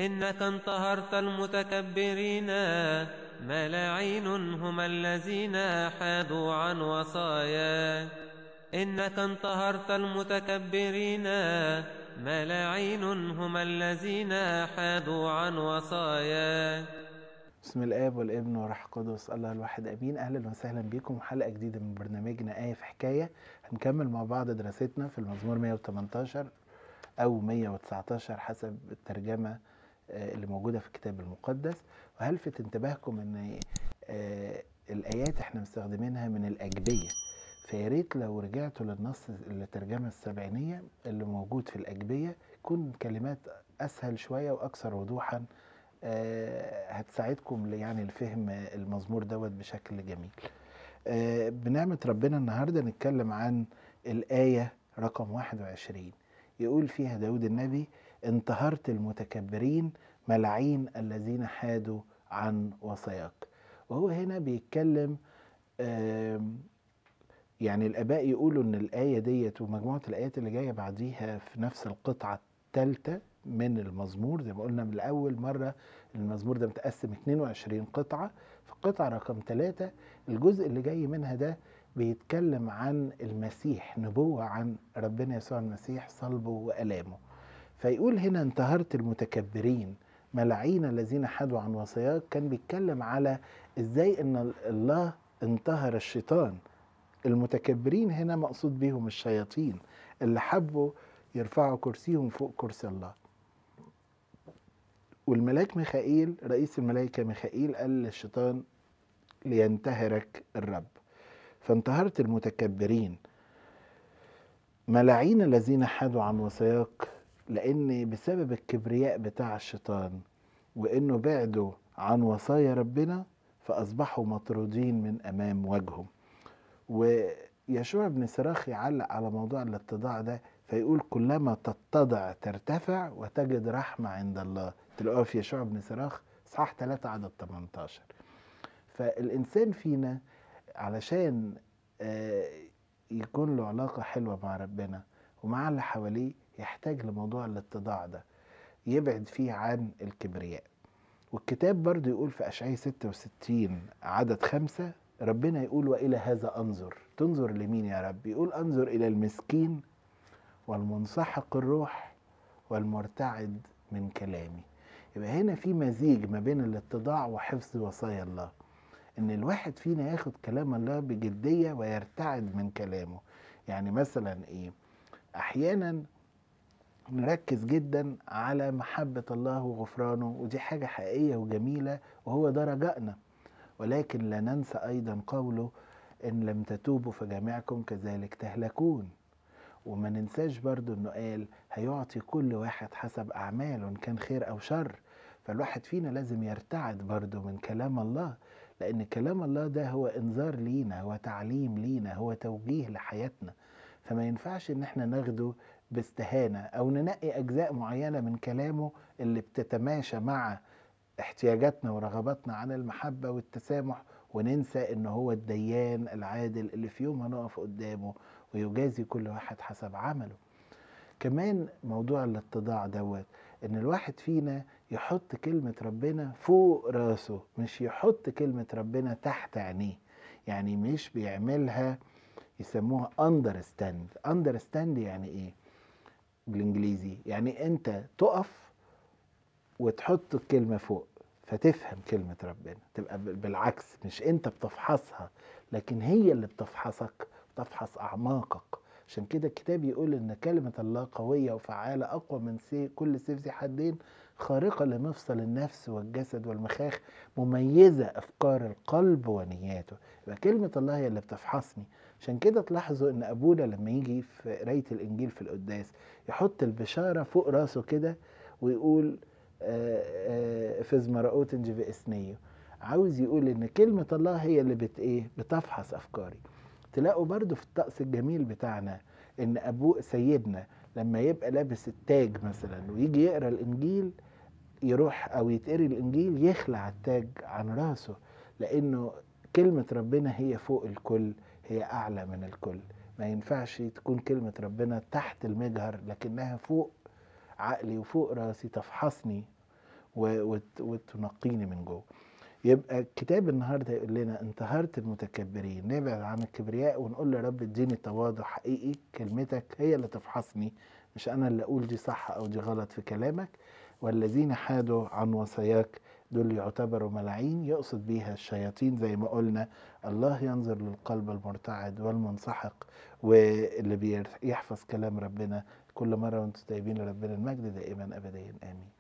إنك انطهرت المتكبرين ملاعين هم الذين حادوا عن وصاياك إنك انطهرت المتكبرين ملاعين هم الذين حادوا عن وصاياك بسم الآب والابن والروح القدس الله الواحد أمين أهلا وسهلا بكم حلقة جديدة من برنامجنا آية في حكاية هنكمل مع بعض دراستنا في المزمور 118 أو 119 حسب الترجمة آه، اللي موجودة في الكتاب المقدس وهلفت انتباهكم إن آه، الآيات احنا مستخدمينها من الأجبية فيا ريت لو رجعتوا للنص الترجمة السبعينية اللي موجود في الأجبية يكون كلمات أسهل شوية وأكثر وضوحا آه، هتساعدكم ل- يعني لفهم المزمور دوت بشكل جميل آه، بنعمة ربنا النهاردة نتكلم عن الآية رقم 21 يقول فيها داود النبي انتهرت المتكبرين ملعين الذين حادوا عن وصاياك وهو هنا بيتكلم آم، يعني الآباء يقولوا إن الآية ديت ومجموعة الآيات اللي جاية بعديها في نفس القطعة الثالثة من المزمور زي ما قلنا من الأول مرة المزمور ده متقسم 22 قطعة في القطعة رقم ثلاثة الجزء اللي جاي منها ده بيتكلم عن المسيح نبوة عن ربنا يسوع المسيح صلبه وألامه فيقول هنا انتهرت المتكبرين ملاعين الذين حادوا عن وصاياك كان بيتكلم على ازاي ان الله انتهر الشيطان المتكبرين هنا مقصود بيهم الشياطين اللي حبوا يرفعوا كرسيهم فوق كرسي الله والملاك ميخائيل رئيس الملائكة ميخائيل قال للشيطان لينتهرك الرب فانتهرت المتكبرين ملاعين الذين حادوا عن وصاياك لأن بسبب الكبرياء بتاع الشيطان وإنه بعدوا عن وصايا ربنا فأصبحوا مطرودين من أمام وجههم ويشوع بن سراخ يعلق على موضوع الاتضاع ده فيقول كلما تتضع ترتفع وتجد رحمة عند الله تلاقوها في يشوع بن سراخ صح 3 عدد 18 فالإنسان فينا علشان آه، يكون له علاقة حلوة مع ربنا ومع اللي حواليه يحتاج لموضوع الاتضاع ده يبعد فيه عن الكبرياء والكتاب برضو يقول في أشعية 66 عدد خمسة ربنا يقول وإلى هذا أنظر تنظر لمين يا رب يقول أنظر إلى المسكين والمنسحق الروح والمرتعد من كلامي يبقى هنا في مزيج ما بين الاتضاع وحفظ وصايا الله ان الواحد فينا ياخد كلام الله بجدية ويرتعد من كلامه يعني مثلا ايه احيانا نركز جدا على محبة الله وغفرانه ودي حاجة حقيقية وجميلة وهو ده رجائنا ولكن لا ننسى أيضا قوله إن لم تتوبوا فجميعكم كذلك تهلكون وما ننساش برضو إنه قال هيعطي كل واحد حسب أعماله إن كان خير أو شر فالواحد فينا لازم يرتعد برضو من كلام الله لأن كلام الله ده هو إنذار لينا هو تعليم لينا هو توجيه لحياتنا فما ينفعش إن احنا ناخده باستهانة أو ننقي أجزاء معينة من كلامه اللي بتتماشى مع احتياجاتنا ورغباتنا عن المحبة والتسامح وننسى إن هو الديان العادل اللي في يوم هنقف قدامه ويجازي كل واحد حسب عمله كمان موضوع الاتضاع دوت ان الواحد فينا يحط كلمة ربنا فوق راسه مش يحط كلمة ربنا تحت عينيه يعني مش بيعملها يسموها understand understand يعني ايه بالانجليزي يعني انت تقف وتحط الكلمة فوق فتفهم كلمة ربنا تبقى بال- بالعكس مش انت بتفحصها لكن هي اللي بتفحصك بتفحص اعماقك عشان كده الكتاب يقول ان كلمة الله قوية وفعالة اقوى من سي كل سيف ذي حدين خارقة لمفصل النفس والجسد والمخاخ مميزة افكار القلب ونياته يبقى كلمة الله هي اللي بتفحصني عشان كده تلاحظوا ان ابونا لما يجي في قراية الانجيل في القداس يحط البشارة فوق راسه كده ويقول آه، آه، فيز مرأوتنج بإسنية عاوز يقول ان كلمة الله هي اللي بت ايه بتفحص افكاري تلاقوا برضو في الطقس الجميل بتاعنا ان ابوه سيدنا لما يبقى لابس التاج مثلا ويجي يقرا الانجيل يروح او يتقري الانجيل يخلع التاج عن راسه لانه كلمة ربنا هي فوق الكل هي اعلى من الكل ما ينفعش تكون كلمة ربنا تحت المجهر لكنها فوق عقلي وفوق راسي تفحصني و- وت- وتنقيني من جوه يبقى الكتاب النهارده يقول لنا انتهرت المتكبرين نبعد عن الكبرياء ونقول له يا رب اديني تواضع حقيقي كلمتك هي اللي تفحصني مش انا اللي اقول دي صح او دي غلط في كلامك والذين حادوا عن وصاياك دول يعتبروا ملاعين يقصد بيها الشياطين زي ما قلنا الله ينظر للقلب المرتعد والمنسحق واللي بيحفظ كلام ربنا كل مرة وانتم طيبين لربنا المجد دائما أبديا آمين